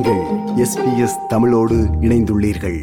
நீங்கள் எஸ்பிஎஸ் தமிழோடு இணைந்துள்ளீர்கள்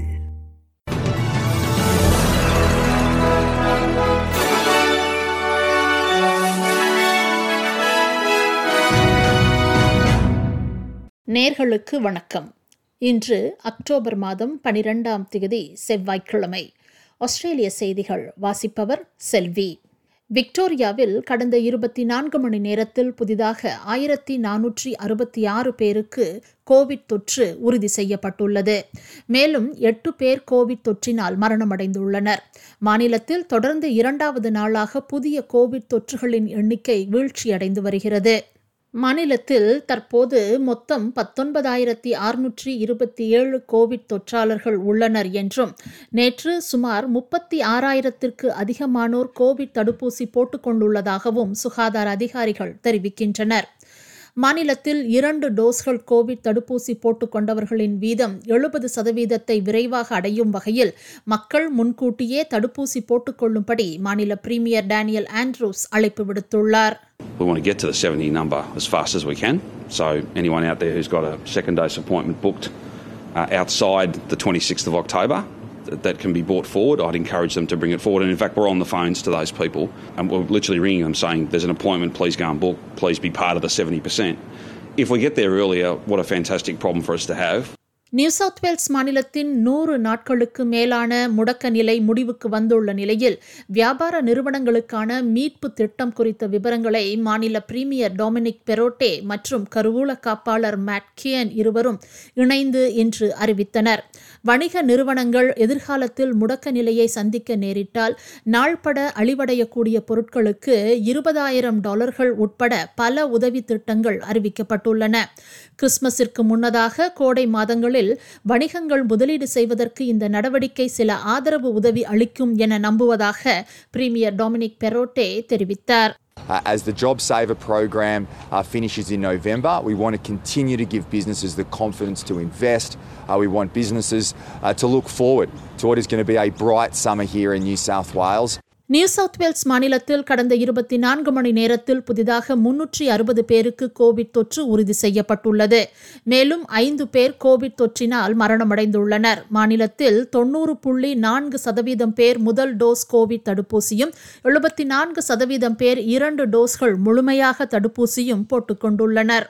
நேர்களுக்கு வணக்கம் இன்று அக்டோபர் மாதம் பனிரெண்டாம் தேதி செவ்வாய்க்கிழமை ஆஸ்திரேலிய செய்திகள் வாசிப்பவர் செல்வி விக்டோரியாவில் கடந்த இருபத்தி நான்கு மணி நேரத்தில் புதிதாக ஆயிரத்தி நானூற்றி அறுபத்தி ஆறு பேருக்கு கோவிட் தொற்று உறுதி செய்யப்பட்டுள்ளது மேலும் எட்டு பேர் கோவிட் தொற்றினால் மரணமடைந்துள்ளனர் மாநிலத்தில் தொடர்ந்து இரண்டாவது நாளாக புதிய கோவிட் தொற்றுகளின் எண்ணிக்கை வீழ்ச்சியடைந்து வருகிறது மாநிலத்தில் தற்போது மொத்தம் பத்தொன்பதாயிரத்தி அறுநூற்றி இருபத்தி ஏழு கோவிட் தொற்றாளர்கள் உள்ளனர் என்றும் நேற்று சுமார் முப்பத்தி ஆறாயிரத்திற்கு அதிகமானோர் கோவிட் தடுப்பூசி போட்டுக்கொண்டுள்ளதாகவும் சுகாதார அதிகாரிகள் தெரிவிக்கின்றனர் மாநிலத்தில் இரண்டு டோஸ்கள் கோவிட் தடுப்பூசி போட்டுக்கொண்டவர்களின் வீதம் எழுபது சதவீதத்தை விரைவாக அடையும் வகையில் மக்கள் முன்கூட்டியே தடுப்பூசி போட்டுக்கொள்ளும்படி மாநில பிரீமியர் டேனியல் ஆண்ட்ரூஸ் அழைப்பு விடுத்துள்ளார் We want to get to the 70 number as fast as we can. So, anyone out there who's got a second dose appointment booked uh, outside the 26th of October that, that can be brought forward, I'd encourage them to bring it forward. And in fact, we're on the phones to those people and we're literally ringing them saying, There's an appointment, please go and book, please be part of the 70%. If we get there earlier, what a fantastic problem for us to have. New South Wales மாநிலத்தின் நூறு நாட்களுக்கு மேலான முடக்க நிலை முடிவுக்கு வந்துள்ள நிலையில் வியாபார நிறுவனங்களுக்கான மீட்பு திட்டம் குறித்த விவரங்களை மாநில பிரீமியர் டொமினிக் பெரோட்டே மற்றும் கருவூல காப்பாளர் மேட் கியன் இருவரும் இணைந்து இன்று அறிவித்தனர் வணிக நிறுவனங்கள் எதிர்காலத்தில் முடக்க நிலையை சந்திக்க நேரிட்டால் நாள்பட அழிவடையக்கூடிய பொருட்களுக்கு இருபதாயிரம் டாலர்கள் உட்பட பல உதவி திட்டங்கள் அறிவிக்கப்பட்டுள்ளன கிறிஸ்துமஸிற்கு முன்னதாக கோடை மாதங்களில் வணிகங்கள் முதலீடு செய்வதற்கு இந்த நடவடிக்கை சில ஆதரவு உதவி அளிக்கும் என நம்புவதாக பிரீமியர் டொமினிக் பெரோட்டே தெரிவித்தார் Uh, as the JobSaver program uh, finishes in November, we want to continue to give businesses the confidence to invest. Uh, we want businesses uh, to look forward to what is going to be a bright summer here in New South Wales. New South Wales மாநிலத்தில் கடந்த இருபத்தி நான்கு மணி நேரத்தில் புதிதாக முன்னூற்றி அறுபது பேருக்கு Covid தொற்று உறுதி செய்யப்பட்டுள்ளது மேலும் ஐந்து பேர் கோவிட் தொற்றினால் மரணமடைந்துள்ளனர் மாநிலத்தில் தொன்னூறு புள்ளி நான்கு சதவீதம் பேர் முதல் டோஸ் கோவிட் தடுப்பூசியும் எழுபத்தி நான்கு சதவீதம் பேர் இரண்டு டோஸ்கள் முழுமையாக தடுப்பூசியும் போட்டுக்கொண்டுள்ளனர்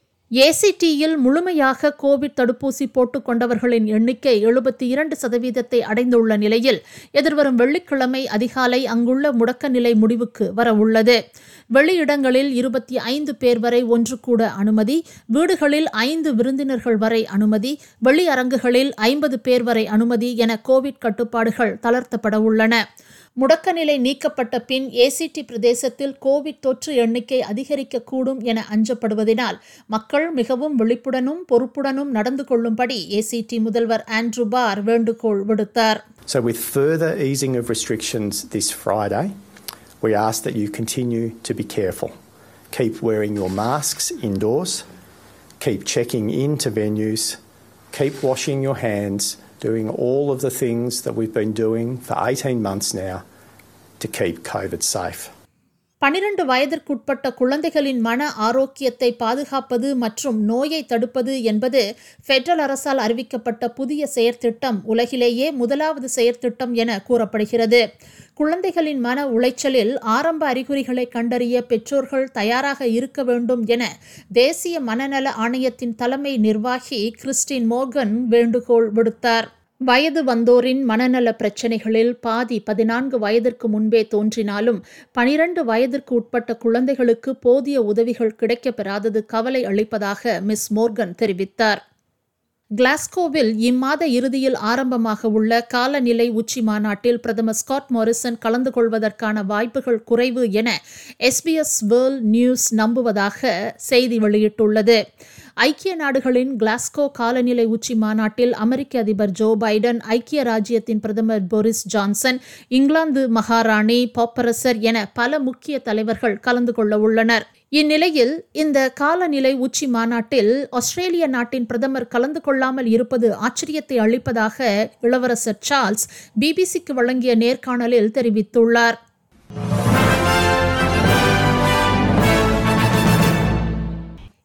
ஏசிடியில் முழுமையாக கோவிட் தடுப்பூசி போட்டுக்கொண்டவர்களின் எண்ணிக்கை எழுபத்தி இரண்டு சதவீதத்தை அடைந்துள்ள நிலையில் எதிர்வரும் வெள்ளிக்கிழமை அதிகாலை அங்குள்ள முடக்க நிலை முடிவுக்கு வரவுள்ளது வெளியிடங்களில் இருபத்தி ஐந்து பேர் வரை ஒன்று கூட அனுமதி வீடுகளில் ஐந்து விருந்தினர்கள் வரை அனுமதி வெளியரங்குகளில் ஐம்பது பேர் வரை அனுமதி என கோவிட் கட்டுப்பாடுகள் தளர்த்தப்பட உள்ளன முடக்க நிலை நீக்கப்பட்ட பின் ஏசிடி பிரதேசத்தில் கோவிட் தொற்று எண்ணிக்கை அதிகரிக்கக்கூடும் என அஞ்சப்படுவதினால் மக்கள் மிகவும் விழிப்புடனும் பொறுப்புடனும் நடந்து கொள்ளும்படி ஏசிடி முதல்வர் ஆண்ட்ரூ பார் வேண்டுகோள் விடுத்தார் So, with further easing of restrictions this Friday, we ask that you continue to be careful. Keep wearing your masks indoors, keep checking into venues, keep washing your hands, doing all of the things that we've been doing for 18 months now to keep COVID safe. பனிரண்டு வயதிற்குட்பட்ட குழந்தைகளின் மன ஆரோக்கியத்தை பாதுகாப்பது மற்றும் நோயை தடுப்பது என்பது பெடரல் அரசால் அறிவிக்கப்பட்ட புதிய செயற்திட்டம் உலகிலேயே முதலாவது செயற்திட்டம் என கூறப்படுகிறது குழந்தைகளின் மன உளைச்சலில் ஆரம்ப அறிகுறிகளை கண்டறிய பெற்றோர்கள் தயாராக இருக்க வேண்டும் என தேசிய மனநல ஆணையத்தின் தலைமை நிர்வாகி கிறிஸ்டின் மோகன் வேண்டுகோள் விடுத்தார் வயது வந்தோரின் மனநல பிரச்சினைகளில் பாதி பதினான்கு வயதிற்கு முன்பே தோன்றினாலும் பனிரண்டு வயதிற்கு உட்பட்ட குழந்தைகளுக்கு போதிய உதவிகள் கிடைக்கப்பெறாதது கவலை அளிப்பதாக மிஸ் மோர்கன் தெரிவித்தார் கிளாஸ்கோவில் இம்மாத இறுதியில் ஆரம்பமாக உள்ள காலநிலை உச்சி மாநாட்டில் பிரதமர் ஸ்காட் மாரிசன் கலந்து கொள்வதற்கான வாய்ப்புகள் குறைவு என எஸ்பிஎஸ் வேர்ல்ட் நியூஸ் நம்புவதாக செய்தி வெளியிட்டுள்ளது ஐக்கிய நாடுகளின் கிளாஸ்கோ காலநிலை உச்சி மாநாட்டில் அமெரிக்க அதிபர் ஜோ பைடன் ஐக்கிய ராஜ்யத்தின் பிரதமர் போரிஸ் ஜான்சன் இங்கிலாந்து மகாராணி பாப்பரசர் என பல முக்கிய தலைவர்கள் கலந்து கொள்ள உள்ளனர் இந்நிலையில் இந்த காலநிலை உச்சி மாநாட்டில் ஆஸ்திரேலிய நாட்டின் பிரதமர் கலந்து கொள்ளாமல் இருப்பது ஆச்சரியத்தை அளிப்பதாக இளவரசர் சார்ல்ஸ் பிபிசிக்கு வழங்கிய நேர்காணலில் தெரிவித்துள்ளார்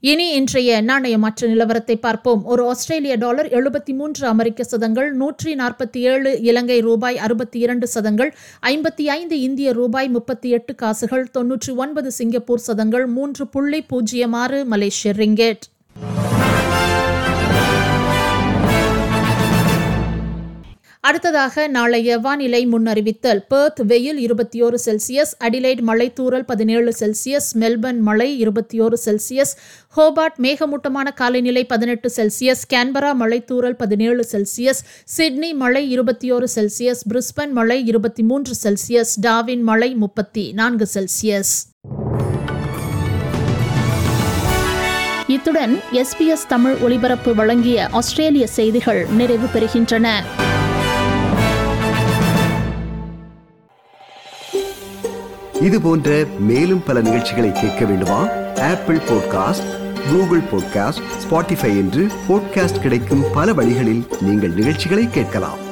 இனி இன்றைய நாணய மாற்று நிலவரத்தை பார்ப்போம் ஒரு ஆஸ்திரேலிய டாலர் எழுபத்தி மூன்று அமெரிக்க சதங்கள் நூற்றி நாற்பத்தி ஏழு இலங்கை ரூபாய் அறுபத்தி இரண்டு சதங்கள் ஐம்பத்தி ஐந்து இந்திய ரூபாய் முப்பத்தி எட்டு காசுகள் தொன்னூற்றி ஒன்பது சிங்கப்பூர் சதங்கள் மூன்று புள்ளி பூஜ்ஜியம் ஆறு மலேசிய ரிங்கெட் அடுத்ததாக நாளைய வானிலை முன்னறிவித்தல் பெர்த் வெயில் இருபத்தி ஓரு செல்சியஸ் அடிலைட் மழை தூறல் பதினேழு செல்சியஸ் மெல்பர்ன் மழை இருபத்தி ஓரு செல்சியஸ் ஹோபார்ட் மேகமூட்டமான காலைநிலை பதினெட்டு செல்சியஸ் கேன்பரா மழை தூறல் பதினேழு செல்சியஸ் சிட்னி மழை இருபத்தி ஓரு செல்சியஸ் பிரிஸ்பன் மழை இருபத்தி மூன்று செல்சியஸ் டாவின் மழை முப்பத்தி நான்கு செல்சியஸ் இத்துடன் எஸ்பிஎஸ் தமிழ் ஒலிபரப்பு வழங்கிய ஆஸ்திரேலிய செய்திகள் நிறைவு பெறுகின்றன இது போன்ற மேலும் பல நிகழ்ச்சிகளை கேட்க வேண்டுமா Apple podcast Google podcast Spotify என்று பாட்காஸ்ட் கிடைக்கும் பல வழிகளில் நீங்கள் நிகழ்ச்சிகளை கேட்கலாம்